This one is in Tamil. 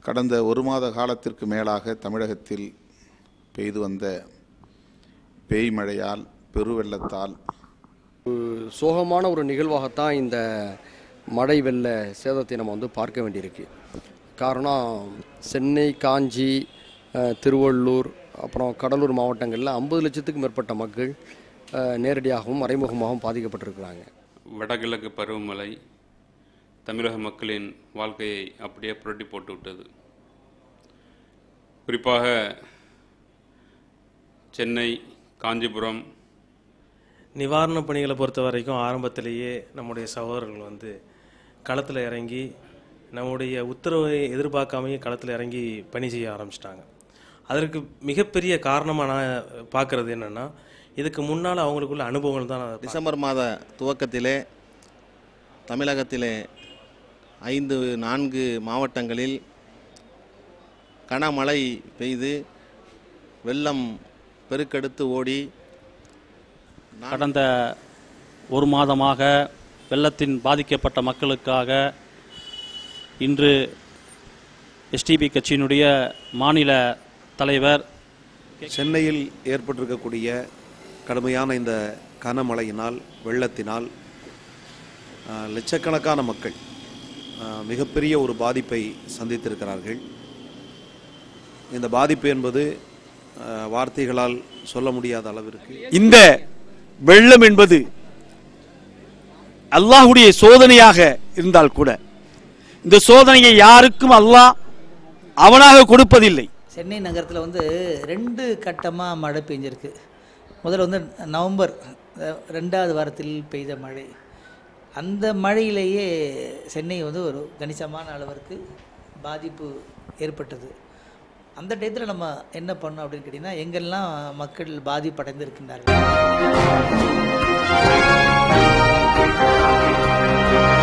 கடந்த ஒரு மாத காலத்திற்கு மேலாக தமிழகத்தில் பெய்து வந்த பேய் மழையால் பெருவெள்ளத்தால் சோகமான ஒரு நிகழ்வாகத்தான் இந்த மழை வெள்ள சேதத்தை நம்ம வந்து பார்க்க வேண்டியிருக்கு காரணம் சென்னை காஞ்சி அஹ், திருவள்ளூர் அப்புறம் கடலூர் மாவட்டங்களில் ஐம்பது லட்சத்துக்கும் மேற்பட்ட மக்கள் அஹ், நேரடியாகவும் மறைமுகமாகவும் பாதிக்கப்பட்டிருக்கிறாங்க வடகிழக்கு பருவமழை தமிழக மக்களின் வாழ்க்கையை அப்படியே புரட்டி போட்டு விட்டது குறிப்பாக சென்னை காஞ்சிபுரம் நிவாரணப் பணிகளை பொறுத்த வரைக்கும் ஆரம்பத்திலேயே நம்முடைய சகோதரர்கள் வந்து களத்தில் இறங்கி நம்முடைய உத்தரவை எதிர்பார்க்காமையே களத்தில் இறங்கி பணி செய்ய ஆரம்பிச்சிட்டாங்க அதற்கு மிகப்பெரிய காரணமாக நான் பார்க்குறது என்னென்னா இதுக்கு முன்னால் அவங்களுக்குள்ள அனுபவங்கள் தான் நான் பார்க்கிறேன். டிசம்பர் மாத துவக்கத்திலே தமிழகத்திலே ஐந்து நான்கு மாவட்டங்களில் கனமழை பெய்து வெள்ளம் பெருக்கெடுத்து ஓடி கடந்த ஒரு மாதமாக வெள்ளத்தின் பாதிக்கப்பட்ட மக்களுக்காக இன்று எஸ்டிபி கட்சியினுடைய மாநில தலைவர் சென்னையில் ஏற்பட்டிருக்கக்கூடிய கடுமையான இந்த கனமழையினால் வெள்ளத்தினால் ஆ, லட்சக்கணக்கான மக்கள் ஆ, மிகப்பெரிய ஒரு பாதிப்பை சந்தித்திருக்கிறார்கள் இந்த பாதிப்பு என்பது ஆ, வார்த்தைகளால் சொல்ல முடியாத அளவிற்கு இந்த வெள்ளம் என்பது அல்லாஹுடைய சோதனையாக இருந்தால் கூட இந்த சோதனையை யாருக்கும் அல்லாஹ் அவனாக கொடுப்பதில்லை சென்னை நகரத்தில் வந்து ரெண்டு கட்டமாக மழை பெஞ்சிருக்கு முதல்ல வந்து நவம்பர் அஹ், ரெண்டாவது வாரத்தில் பெய்த மழை அந்த மழையிலேயே சென்னை வந்து ஒரு கணிசமான அளவிற்கு பாதிப்பு ஏற்பட்டது அந்த டயத்தில் நம்ம என்ன பண்ணோம் அப்படின்னு கேட்டிங்கன்னா எங்கெல்லாம் மக்கள் பாதிப்படைந்து இருக்கின்றார்கள்